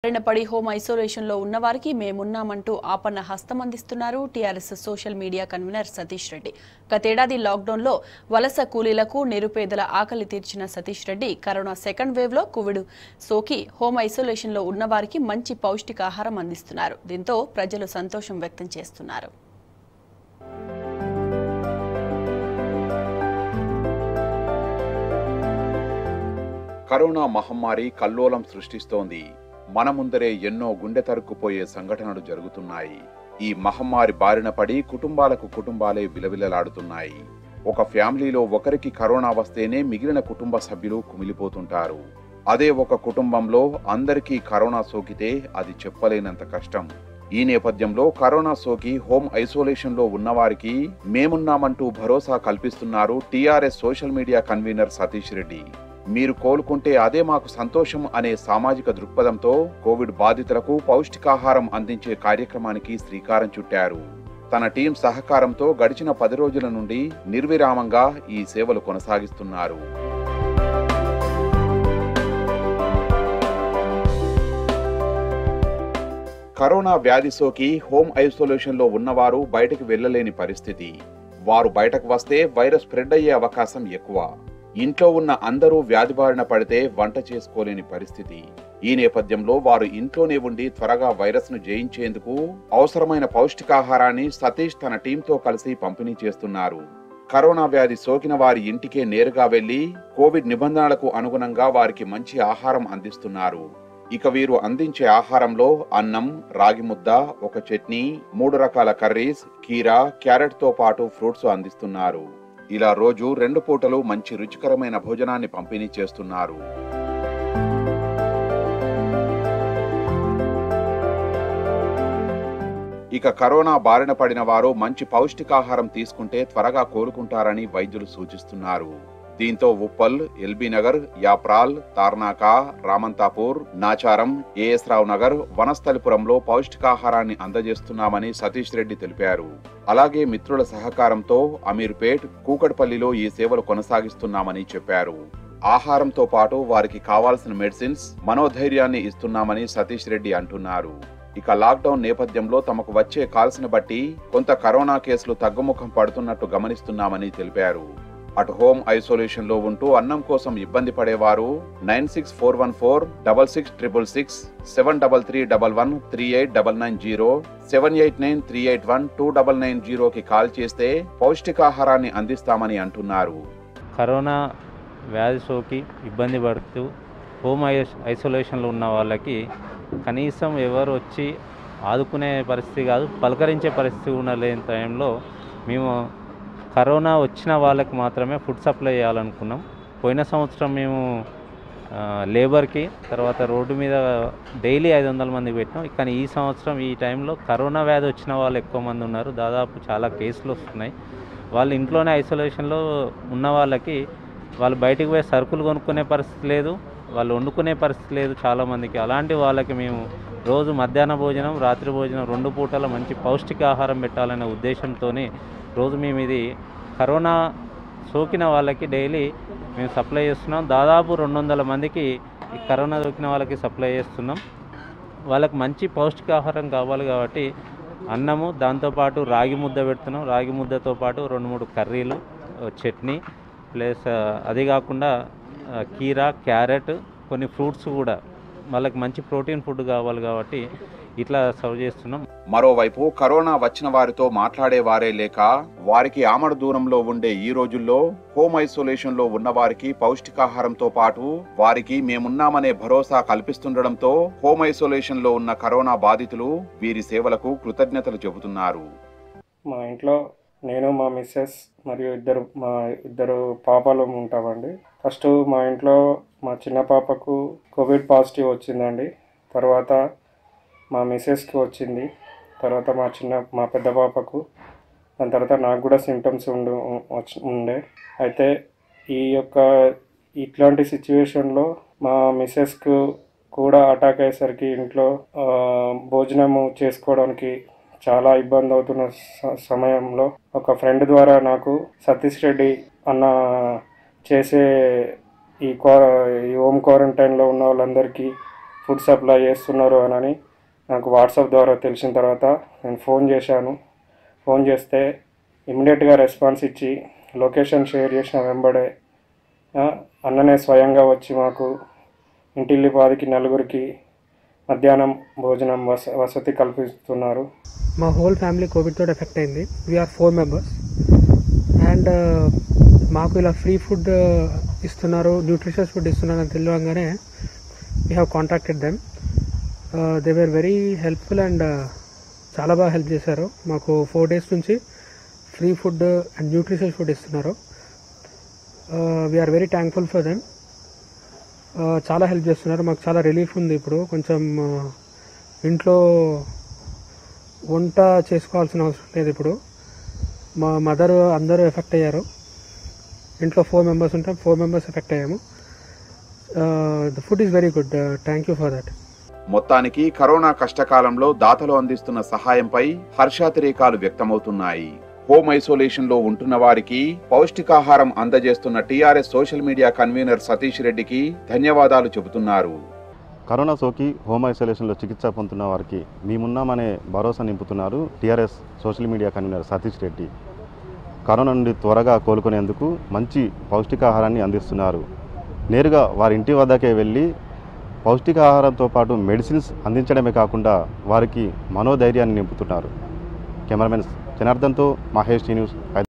బారిన పడి హోమ్ ఐసోలేషన్లో ఉన్నవారికి మేమున్నామంటూ ఆపన్న హస్తం అందిస్తున్నారు TRS social media convener Satish Reddy గతేడాది లాక్డౌన్లో వలస కూలీలకు నిరుపేదల ఆకలి తీర్చిన సతీష్ రెడ్డి కరోనా సెకండ్ వేవ్లో కోవిడ్ సోకి హోమ్ ఐసోలేషన్లో ఉన్నవారికి మంచి పౌష్టికాహారం అందిస్తున్నారు దీంతో ప్రజలు సంతోషం వ్యక్తం చేస్తున్నారు కరోనా మహమ్మారి కల్లోలం సృష్టిస్తోంది మన ముందరే ఎన్నో గుండె తరుక్కుపోయే సంఘటనలు జరుగుతున్నాయి ఈ మహమ్మారి బారిన పడి కుటుంబాలకు కుటుంబాలే విలవిలలాడుతున్నాయి ఒక ఫ్యామిలీలో ఒకరికి కరోనా వస్తేనే మిగిలిన కుటుంబ సభ్యులు కుమిలిపోతుంటారు అదే ఒక కుటుంబంలో అందరికీ కరోనా సోకితే అది చెప్పలేనంత కష్టం ఈ నేపథ్యంలో కరోనా సోకి హోమ్ ఐసోలేషన్ లో ఉన్నవారికి మేమున్నామంటూ భరోసా కల్పిస్తున్నారు TRS social media convener Satish Reddy మీరు కోలుకుంటే అదే మాకు సంతోషం అనే సామాజిక దృక్పథంతో కోవిడ్ బాధితులకు పౌష్టికాహారం అందించే కార్యక్రమానికి శ్రీకారం చుట్టారు తన టీం సహకారంతో గడిచిన పది రోజుల నుండి నిర్విరామంగా ఈ సేవలు కొనసాగిస్తున్నారు కరోనా వ్యాధి సోకి హోమ్ ఐసోలేషన్ లో ఉన్నవారు బయటకు వెళ్లలేని పరిస్థితి వారు బయటకు వస్తే వైరస్ స్ప్రెడ్ అయ్యే అవకాశం ఎక్కువ ఇంట్లో ఉన్న అందరూ వ్యాధి బారిన పడితే వంట చేసుకోలేని పరిస్థితి ఈ నేపథ్యంలో వారు ఇంట్లోనే ఉండి త్వరగా వైరస్ ను జయించేందుకు అవసరమైన పౌష్టికాహారాన్ని సతీష్ తన టీంతో కలిసి పంపిణీ చేస్తున్నారు కరోనా వ్యాధి సోకిన వారి ఇంటికే నేరుగా వెళ్లి కోవిడ్ నిబంధనలకు అనుగుణంగా వారికి మంచి ఆహారం అందిస్తున్నారు ఇక వీరు అందించే ఆహారంలో అన్నం రాగి ముద్ద ఒక చట్నీ మూడు రకాల కర్రీస్ కీరా క్యారెట్ తో పాటు ఫ్రూట్స్ అందిస్తున్నారు ఇలా రోజు రెండు పూటలు మంచి రుచికరమైన భోజనాన్ని పంపిణీ చేస్తున్నారు ఇక కరోనా బారిన పడిన వారు మంచి పౌష్టికాహారం తీసుకుంటే త్వరగా కోలుకుంటారని వైద్యులు సూచిస్తున్నారు దీంతో ఉప్పల్ ఎల్బీ నగర్ యాప్రాల్ తార్నాక రామంతాపూర్ నాచారం ఏఎస్ రావు నగర్ వనస్థలిపురంలో పౌష్టికాహారాన్ని అందజేస్తున్నామని సతీష్ రెడ్డి తెలిపారు అలాగే మిత్రుల సహకారంతో అమీర్పేట్ కూకట్పల్లిలో ఈ సేవలు కొనసాగిస్తున్నామని చెప్పారు ఆహారంతో పాటు వారికి కావాల్సిన మెడిసిన్స్ మనోధైర్యాన్ని ఇస్తున్నామని సతీష్ రెడ్డి అంటున్నారు ఇక లాక్డౌన్ నేపథ్యంలో తమకు వచ్చే కాల్స్ని బట్టి కొంత కరోనా కేసులు తగ్గుముఖం పడుతున్నట్టు గమనిస్తున్నామని తెలిపారు అటు హోమ్ ఐసోలేషన్ లో ఉంటూ అన్నం కోసం ఇబ్బంది పడేవారు nine six four one four double six triple six seven double three double one three eight double nine zero seven eight nine three eight one two double nine జీరోకి కాల్ చేస్తే పౌష్టికాహారాన్ని అందిస్తామని అంటున్నారు కరోనా వ్యాధి సోకి ఇబ్బంది పడుతూ హోమ్ ఐ ఐసోలేషన్లో ఉన్న వాళ్ళకి కనీసం ఎవరు వచ్చి ఆదుకునే పరిస్థితి కాదు పలకరించే పరిస్థితి కూడా లేని టైంలో మేము కరోనా వచ్చిన వాళ్ళకి మాత్రమే ఫుడ్ సప్లై చేయాలనుకున్నాం పోయిన సంవత్సరం మేము ఆ, లేబర్కి తర్వాత రోడ్డు మీద డైలీ ఐదు వందల మంది పెట్టినాం కానీ ఈ సంవత్సరం ఈ టైంలో కరోనా వ్యాధి వచ్చిన వాళ్ళు ఎక్కువ మంది ఉన్నారు దాదాపు చాలా కేసులు వస్తున్నాయి వాళ్ళు ఇంట్లోనే ఐసోలేషన్లో ఉన్న వాళ్ళకి వాళ్ళు బయటికి పోయి సరుకులు కొనుక్కునే పరిస్థితి లేదు వాళ్ళు వండుకునే పరిస్థితి లేదు చాలామందికి అలాంటి వాళ్ళకి మేము రోజు మధ్యాహ్న భోజనం రాత్రి భోజనం రెండు పూటల మంచి పౌష్టికాహారం పెట్టాలనే ఉద్దేశంతో రోజు మేము ఇది కరోనా సోకిన వాళ్ళకి డైలీ మేము సప్లై చేస్తున్నాం దాదాపు రెండు వందల మందికి ఈ కరోనా సోకిన వాళ్ళకి సప్లై చేస్తున్నాం వాళ్ళకి మంచి పౌష్టికాహారం కావాలి కాబట్టి అన్నము దాంతోపాటు రాగి ముద్ద పెడుతున్నాం రాగి ముద్దతో పాటు రెండు మూడు కర్రీలు ఓ చట్నీ ప్లస్ ఆ, అది కాకుండా ఆ, కీరా క్యారెట్ కొన్ని ఫ్రూట్స్ కూడా వాళ్ళకి మంచి ప్రోటీన్ ఫుడ్ కావాలి కాబట్టి ఇట్లా సర్వ్ చేస్తున్నాం మరోవైపు కరోనా వచ్చిన వారితో మాట్లాడే వారే లేక వారికి ఆమడ దూరంలో ఉండే ఈ రోజుల్లో హోమ్ ఐసోలేషన్ లో ఉన్న వారికి పౌష్టికాహారంతో పాటు వారికి మేమున్నామనే భరోసా కల్పిస్తుండటంతో హోమ్ ఐసోలేషన్ లో ఉన్న కరోనా బాధితులు వీరి సేవలకు కృతజ్ఞతలు చెబుతున్నారు మా ఇంట్లో నేను మా మిస్సెస్ మరియు ఇద్దరు మా ఇద్దరు పాపలు ఉంటామండి ఫస్ట్ మా ఇంట్లో మా చిన్న పాపకు కోవిడ్ పాజిటివ్ వచ్చిందండి తర్వాత మా మిస్సెస్కి వచ్చింది తర్వాత మా చిన్న మా పెద్ద పాపకు దాని తర్వాత నాకు కూడా సిమ్టమ్స్ ఉండు వచ్చి ఉండే అయితే ఈ యొక్క ఇట్లాంటి సిచ్యువేషన్లో మా మిస్సెస్కు కూడా అటాక్ అయ్యేసరికి ఇంట్లో ఆ, భోజనము చేసుకోవడానికి చాలా ఇబ్బంది అవుతున్న స- సమయంలో ఒక ఫ్రెండ్ ద్వారా నాకు సతీష్ రెడ్డి అన్న చేసే ఈ క్వా ఈ హోమ్ క్వారంటైన్లో ఉన్న వాళ్ళందరికీ ఫుడ్ సప్లై చేస్తున్నారు అని నాకు వాట్సాప్ ద్వారా తెలిసిన తర్వాత నేను ఫోన్ చేశాను ఫోన్ చేస్తే ఇమ్మీడియట్గా రెస్పాన్స్ ఇచ్చి లొకేషన్ షేర్ చేసిన వెంబడే ఆ, అన్ననే స్వయంగా వచ్చి మాకు ఇంటిల్లిపాదికి నలుగురికి మధ్యాహ్నం భోజనం వస వసతి కల్పిస్తున్నారు మా హోల్ ఫ్యామిలీ కోవిడ్తో ఎఫెక్ట్ అయింది వీఆర్ ఫోర్ మెంబర్స్ అండ్ మాకు ఇలా ఫ్రీ ఫుడ్ ఇస్తున్నారు న్యూట్రిషియస్ ఫుడ్ ఇస్తున్నారు అని తెలియగానే we have contacted them they were very helpful and చాలా బాగా హెల్ప్ చేశారు మాకు ఫోర్ డేస్ నుంచి free food and nutritious food ఇస్తున్నారు we're very thankful for them చాలా హెల్ప్ చేస్తున్నారు మాకు చాలా రిలీఫ్ ఉంది ఇప్పుడు కొంచెం uh, ఇంట్లో వంట చేసుకోవాల్సిన అవసరం లేదు ఇప్పుడు మా మదర్ అందరూ ఎఫెక్ట్ అయ్యారు ఇంట్లో ఫోర్ మెంబర్స్ ఉంటాం ఫోర్ మెంబర్స్ ఎఫెక్ట్ అయ్యాము the food is very good thank you for that మొత్తానికి కరోనా కష్టకాలంలో దాతలు అందిస్తున్న సహాయంపై హర్షాతిరేకాలు వ్యక్తమవుతున్నాయి హోమ్ ఐసోలేషన్ లో ఉంటున్న వారికి పౌష్టికాహారం అందజేస్తున్న TRS social media convener Satish రెడ్డికి ధన్యవాదాలు చెబుతున్నారు కరోనా సోకి హోమ్ ఐసోలేషన్లో చికిత్స పొందుతున్న వారికి మేమున్నామనే భరోసా నింపుతున్నారు TRS social media convener Satish Reddy corona నుండి త్వరగా కోలుకునేందుకు మంచి పౌష్టికాహారాన్ని అందిస్తున్నారు నేరుగా వారి ఇంటి వద్దకే వెళ్ళి పౌష్టికాహారంతో పాటు మెడిసిన్స్ అందించడమే కాకుండా వారికి మనోధైర్యాన్ని నింపుతున్నారు కెమెరామెన్ జనార్దన్తో మహేష్ టీ న్యూస్